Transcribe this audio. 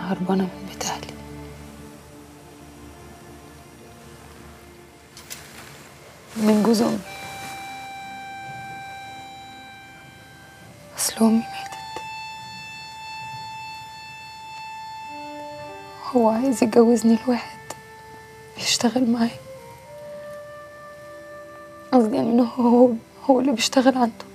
هربانة من بيت أهلي من جوز أمي أصل أمي ماتت هو عايز يجوزني لواحد يشتغل معاه قصدي يعني إن هو هو اللي بيشتغل عنده